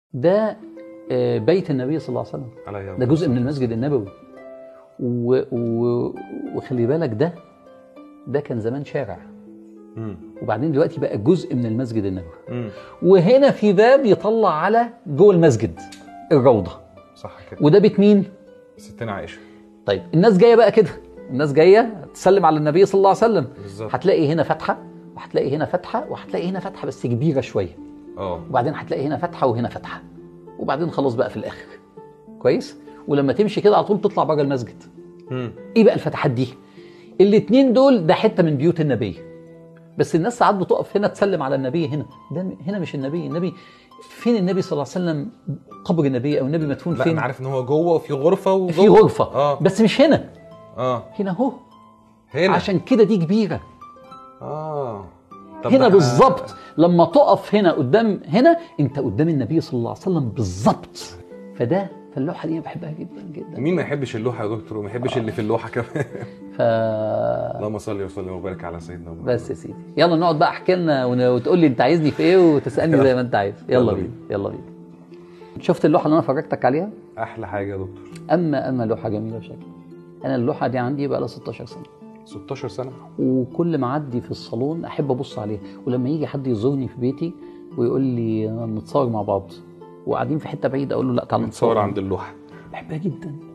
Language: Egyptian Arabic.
ده آه، بيت النبي صلى الله عليه وسلم عليه ده جزء من المسجد النبوي و... و... وخلي بالك ده ده كان زمان شارع مم. وبعدين دلوقتي بقى جزء من المسجد النبوي مم. وهنا في باب يطلع على جوه المسجد الروضه صح كده وده بيت مين ستنا عائشه طيب الناس جايه بقى كده الناس جايه تسلم على النبي صلى الله عليه وسلم بالظبط هتلاقي هنا فتحه وهتلاقي هنا فتحه وهتلاقي هنا فتحه بس كبيره شويه اه وبعدين هتلاقي هنا فتحه وهنا فتحه وبعدين خلاص بقى في الاخر كويس ولما تمشي كده على طول تطلع بره المسجد مم. ايه بقى الفتحات دي الاتنين دول ده حته من بيوت النبي بس الناس ساعات بتقف هنا تسلم على النبي هنا ده م- هنا مش النبي النبي فين النبي صلى الله عليه وسلم قبر النبي او النبي مدفون لا فين انا عارف ان هو جوه وفي غرفه وجوه في غرفه اه بس مش هنا اه هنا اهو هنا عشان كده دي كبيره اه طب ده هنا إحنا- بالظبط لما تقف هنا قدام هنا انت قدام النبي صلى الله عليه وسلم بالظبط فده فاللوحه دي أنا بحبها جدا جدا مين ما يحبش اللوحه يا دكتور وما يحبش اللي في اللوحه كمان ف اللهم صل وسلم وبارك على سيدنا محمد بس يا سيدي يلا نقعد بقى احكي لنا ون- وتقول لي انت عايزني في ايه وتسالني زي ما انت عايز يلا يلا بينا يلا بينا شفت اللوحه اللي انا فرجتك عليها احلى حاجه يا دكتور اما اما لوحه جميله بشكل انا اللوحه دي عندي بقى لها 16 سنه 16 سنه وكل ما اعدي في الصالون احب ابص عليها ولما يجي حد يزورني في بيتي ويقول لي نتصور مع بعض وقاعدين في حته بعيده اقول له لا تعالى نتصور عند اللوحه بحبها جدا